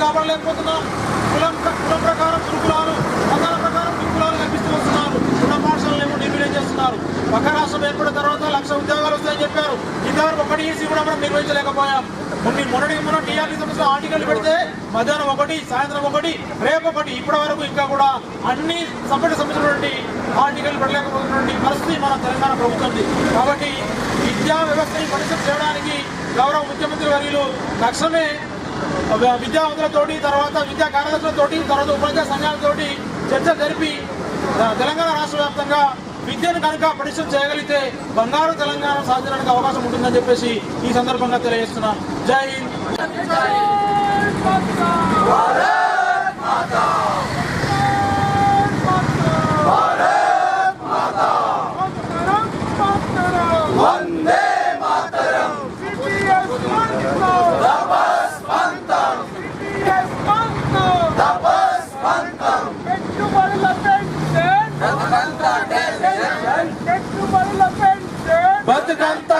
కాపాడలేకపోతున్నాం కులం కులం ప్రకారం గురుకులాలు మతాల ప్రకారం గురుకులాలు కల్పిస్తూ వస్తున్నారు ఉన్న పాఠశాలలు ఏమో నిర్వీర్యం చేస్తున్నారు పక్క రాష్ట్రం ఏర్పడిన తర్వాత లక్ష ఉద్యోగాలు వస్తాయని చెప్పారు ఇంతవరకు ఒకటి ఈసీ కూడా మనం నిర్వహించలేకపోయాం మొన్న మొన్నటికి మొన్న టీఆర్టీ సంస్థ ఆర్టికల్ పెడితే మధ్యాహ్నం ఒకటి సాయంత్రం ఒకటి రేపు ఒకటి ఇప్పటి వరకు ఇంకా కూడా అన్ని సభ్యులకు సంబంధించినటువంటి ఆర్టికల్ పెట్టలేకపోతున్నటువంటి పరిస్థితి మన తెలంగాణ ప్రభుత్వంది కాబట్టి విద్యా వ్యవస్థని పరిస్థితి చేయడానికి గౌరవ ముఖ్యమంత్రి వర్యులు తక్షణమే విద్యావంతులతోటి తర్వాత విద్యా కార్యదర్శులతోటి తర్వాత ఉపాధ్యాయ సంఘాలతోటి చర్చ జరిపి ఆ, తెలంగాణ రాష్ట్ర వ్యాప్తంగా విద్యను కనుక పరిశ్రమ చేయగలిగితే బంగారు తెలంగాణ సాధించడానికి అవకాశం ఉంటుందని చెప్పేసి ఈ సందర్భంగా తెలియజేస్తున్నాను జై హింద్ వందే మాతరం తపస్ పంతం తపస్ పంతం పెట్టుబడుల పెన్షన్ బతుకంత టెన్షన్ పెట్టుబడుల పెన్షన్ బతుకంత